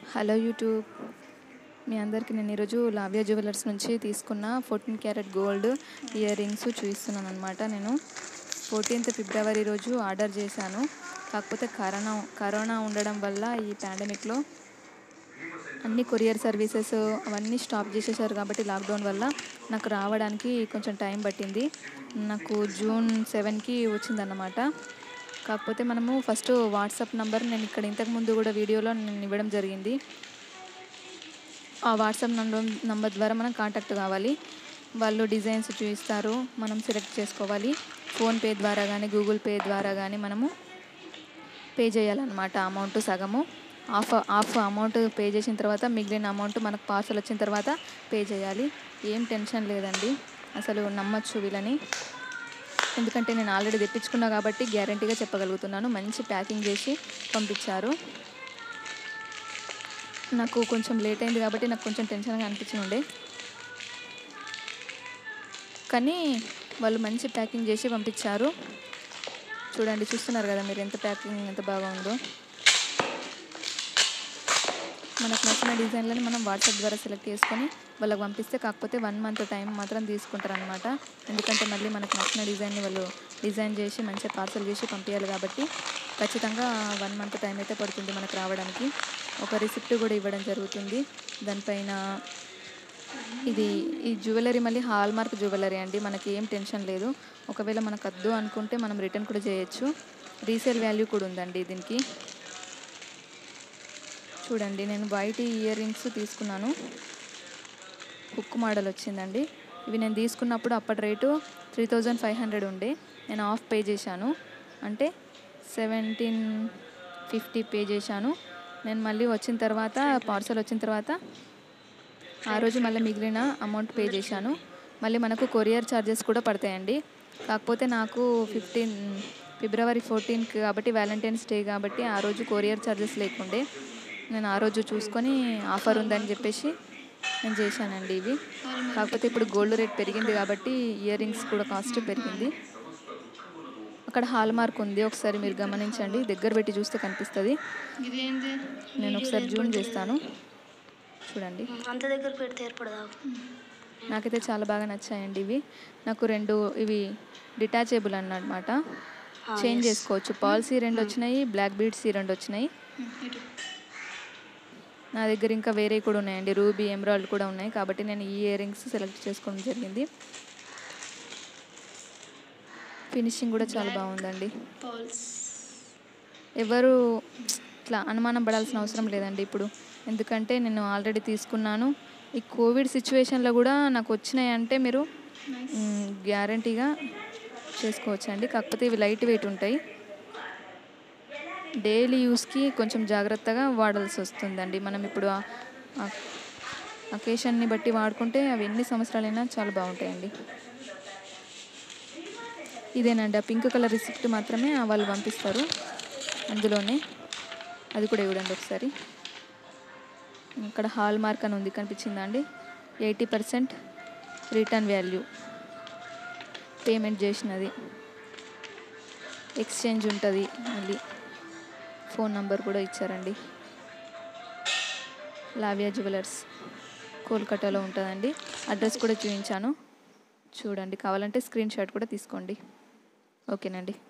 hello YouTube మీ అందరికీ నేను ఈరోజు లావ్య జ్యువెలర్స్ నుంచి తీసుకున్న fourteen carat gold earrings చూపిస్తున్నాను అనమాట నేను ఫోర్టీన్త్ ఫిబ్రవరి రోజు ఆర్డర్ చేశాను కాకపోతే కరోనా కరోనా ఉండడం వల్ల ఈ పాండమిక్లో అన్ని కొరియర్ సర్వీసెస్ అవన్నీ స్టాప్ చేసేసారు కాబట్టి లాక్డౌన్ వల్ల నాకు రావడానికి కొంచెం టైం పట్టింది నాకు జూన్ సెవెన్కి వచ్చిందన్నమాట కాకపోతే మనము ఫస్ట్ వాట్సాప్ నంబర్ నేను ఇక్కడ ఇంతకు ముందు కూడా వీడియోలో నేను ఇవ్వడం జరిగింది ఆ వాట్సాప్ నంబర్ నంబర్ ద్వారా మనం కాంటాక్ట్ కావాలి వాళ్ళు డిజైన్స్ చూపిస్తారు మనం సెలెక్ట్ చేసుకోవాలి ఫోన్పే ద్వారా కానీ గూగుల్ పే ద్వారా కానీ మనము పే చేయాలన్నమాట అమౌంట్ సగము హాఫ్ హాఫ్ అమౌంట్ పే చేసిన తర్వాత మిగిలిన అమౌంట్ మనకు పార్సల్ వచ్చిన తర్వాత పే చేయాలి ఏం టెన్షన్ లేదండి అసలు నమ్మచ్చు వీళ్ళని ఎందుకంటే నేను ఆల్రెడీ తెప్పించుకున్నా కాబట్టి గ్యారంటీగా చెప్పగలుగుతున్నాను మంచి ప్యాకింగ్ చేసి పంపించారు నాకు కొంచెం లేట్ అయింది కాబట్టి నాకు కొంచెం టెన్షన్గా అనిపించి ఉండే కానీ వాళ్ళు మంచి ప్యాకింగ్ చేసి పంపించారు చూడండి చూస్తున్నారు కదా మీరు ఎంత ప్యాకింగ్ ఎంత బాగా ఉందో మనకు నచ్చిన డిజైన్లని మనం వాట్సాప్ ద్వారా సెలెక్ట్ చేసుకొని వాళ్ళకి పంపిస్తే కాకపోతే వన్ మంత్ టైం మాత్రం తీసుకుంటారు అనమాట ఎందుకంటే మళ్ళీ మనకు నచ్చిన డిజైన్ని వాళ్ళు డిజైన్ చేసి మంచిగా పార్సల్ చేసి పంపించాలి కాబట్టి ఖచ్చితంగా వన్ మంత్ టైం అయితే పడుతుంది మనకు రావడానికి ఒక రిసిప్ట్ కూడా ఇవ్వడం జరుగుతుంది దానిపైన ఇది ఈ జ్యువెలరీ మళ్ళీ హాల్ మార్క్ జ్యువెలరీ అండి మనకి ఏం టెన్షన్ లేదు ఒకవేళ మనకు వద్దు అనుకుంటే మనం రిటర్న్ కూడా చేయొచ్చు రీసేల్ వాల్యూ కూడా ఉందండి దీనికి చూడండి నేను వైట్ ఇయర్ రింగ్స్ తీసుకున్నాను హుక్ మోడల్ వచ్చిందండి ఇవి నేను తీసుకున్నప్పుడు అప్పటి rate three thousand five hundred ఉండే నేను ఆఫ్ పే చేశాను అంటే సెవెంటీన్ ఫిఫ్టీ పే చేశాను నేను మళ్ళీ వచ్చిన తర్వాత పార్సల్ వచ్చిన తర్వాత ఆ రోజు మళ్ళీ మిగిలిన అమౌంట్ పే చేశాను మళ్ళీ మనకు కొరియర్ ఛార్జెస్ కూడా పడతాయండి కాకపోతే నాకు ఫిఫ్టీన్ ఫిబ్రవరి ఫోర్టీన్కి కాబట్టి వ్యాలంటైన్స్ డే కాబట్టి ఆ రోజు కొరియర్ ఛార్జెస్ లేకుండే నేను ఆ రోజు చూసుకొని ఆఫర్ ఉందని చెప్పేసి నేను చేశానండి ఇవి కాకపోతే ఇప్పుడు గోల్డ్ రేట్ పెరిగింది కాబట్టి ఇయర్ రింగ్స్ కూడా కాస్ట్ పెరిగింది అక్కడ హాల్ మార్క్ ఉంది ఒకసారి మీరు గమనించండి దగ్గర పెట్టి చూస్తే కనిపిస్తుంది ఇదేంది నేను ఒకసారి జూమ్ చేస్తాను చూడండి అంత దగ్గర పెడితే ఏర్పడదా నాకైతే చాలా బాగా నచ్చాయండి ఇవి నాకు రెండు ఇవి డిటాచబుల్ అన్నమాట చేంజ్ చేసుకోవచ్చు పాలసీ రెండు వచ్చినాయి బ్లాక్ బీడ్స్ రెండు వచ్చినాయి నా దగ్గర ఇంకా వేరే కూడా ఉన్నాయండి రూబీ ఎమరాల్డ్ కూడా ఉన్నాయి కాబట్టి నేను ఈ ఇయర్ రింగ్స్ సెలెక్ట్ చేసుకోవడం జరిగింది ఫినిషింగ్ కూడా చాలా బాగుందండి పాల్స్ ఎవరు ఇట్లా అనుమానం పడాల్సిన అవసరం లేదండి ఇప్పుడు ఎందుకంటే నేను ఆల్రెడీ తీసుకున్నాను ఈ కోవిడ్ సిచ్యువేషన్లో కూడా నాకు వచ్చినాయి అంటే మీరు గ్యారంటీగా చేసుకోవచ్చండి కాకపోతే ఇవి లైట్ వెయిట్ ఉంటాయి డైలీ యూస్కి కొంచెం జాగ్రత్తగా వాడాల్సి వస్తుందండి మనం ఇప్పుడు అకేషన్ని బట్టి వాడుకుంటే అవి ఎన్ని సంవత్సరాలైనా చాలా బాగుంటాయండి ఇదేనండి ఆ పింక్ కలర్ రిసిప్ట్ మాత్రమే వాళ్ళు పంపిస్తారు అందులోనే అది కూడా ఇవ్వడండి ఒకసారి ఇక్కడ హాల్ మార్క్ అని ఉంది కనిపించిందా అండి eighty percent return value payment చేసినది ఎక్స్చేంజ్ ఉంటుంది మళ్ళీ ఫోన్ నంబర్ కూడా ఇచ్చారండి లావియా జ్యువెలర్స్ కోల్కతాలో ఉంటుందండి అడ్రస్ కూడా చూపించాను చూడండి కావాలంటే స్క్రీన్ షాట్ కూడా తీసుకోండి ఓకేనండి